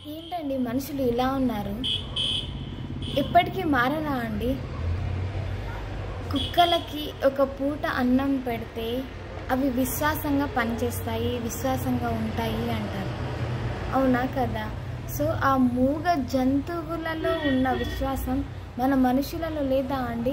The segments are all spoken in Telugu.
ఏంటండి మనుషులు ఇలా ఉన్నారు ఎప్పటికీ మారరా అండి కుక్కలకి ఒక పూట అన్నం పెడితే అవి విశ్వాసంగా పనిచేస్తాయి విశ్వాసంగా ఉంటాయి అంటారు అవునా కదా సో ఆ మూగ జంతువులలో ఉన్న విశ్వాసం మన మనుషులలో లేదా అండి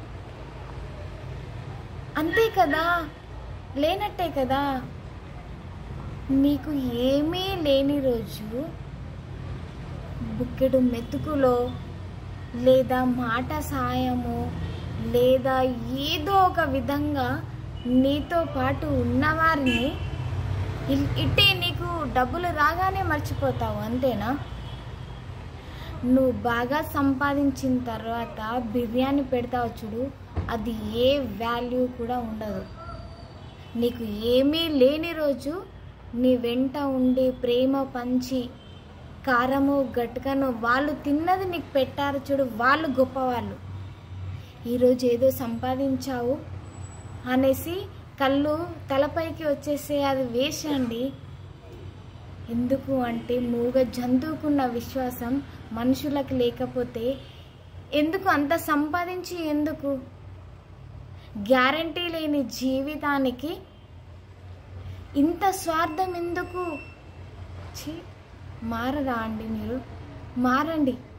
అంతే కదా లేనట్టే కదా నీకు ఏమీ లేని రోజు బుక్కెడు మెతుకులో లేదా మాట సాయము లేదా ఏదో ఒక విధంగా నీతో పాటు ఉన్నవారిని ఇల్- ఇట్టే నీకు డబ్బులు రాగానే మర్చిపోతావు అంతేనా నువ్వు బాగా సంపాదించిన తర్వాత బిర్యానీ పెడతావు చూడు అది ఏ వాల్యూ కూడా ఉండదు నీకు ఏమీ లేని రోజు నీ వెంట ఉండి ప్రేమ పంచి కారము గట్కను వాళ్ళు తిన్నది నీకు పెట్టారు చూడు వాళ్ళు గొప్పవాళ్ళు ఈరోజు ఏదో సంపాదించావు అనేసి కళ్ళు తలపైకి వచ్చేసే అది వేసండి ఎందుకు అంటే మూగ జంతువుకున్న విశ్వాసం మనుషులకు లేకపోతే ఎందుకు అంత సంపాదించి ఎందుకు గ్యారంటీ లేని జీవితానికి ఇంత స్వార్థం ఎందుకు ఛీ మారరా అండి మీరు మారండి